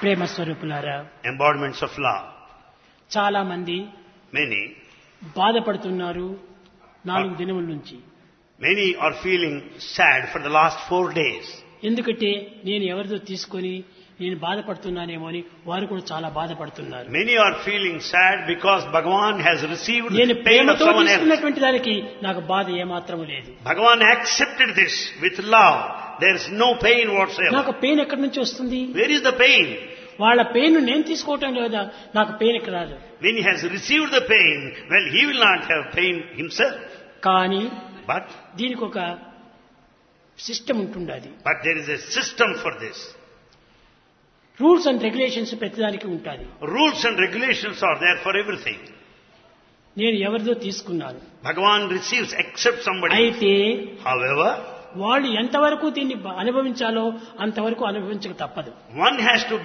ప్రేమ స్వరూపులారా embodiments of love. చాలా మంది Many, బాధపడుతున్నారు నాలుగు దినముల నుంచి many are feeling sad for the last four days. ఎందుకంటే నేను ఎవరిదో తీసుకొని నేను బాధపడుతున్నానేమో అని వారు కూడా చాలా బాధపడుతున్నారు Many are feeling sad because Bhagavan has received నేను the pain of ప్రేమతో someone else. తీసుకున్నటువంటి దానికి నాకు బాధ ఏమాత్రము లేదు Bhagavan accepted this with love. There is no pain whatsoever. నాకు పెయిన్ ఎక్కడి నుంచి వస్తుంది Where is the pain? వాళ్ళ పెయిన్ నేను తీసుకోవటం లేదా నాకు పెయిన్ ఎక్కడ రాదు When he has received the pain, well, he will not have pain himself. కానీ But, దీనికి ఒక సిస్టమ్ ఉంటుండది but there is a system for this. Rules and regulations ప్రతిదానికి ఉంటుంది Rules and regulations are there for everything. నేను ఎవరిదో తీసుకున్నాను Bhagavan receives except somebody. అయితే However, వాళ్ళు ఎంతవరకు దీన్ని అనుభవించాలో అంతవరకు అనుభవించక తప్పదు one has to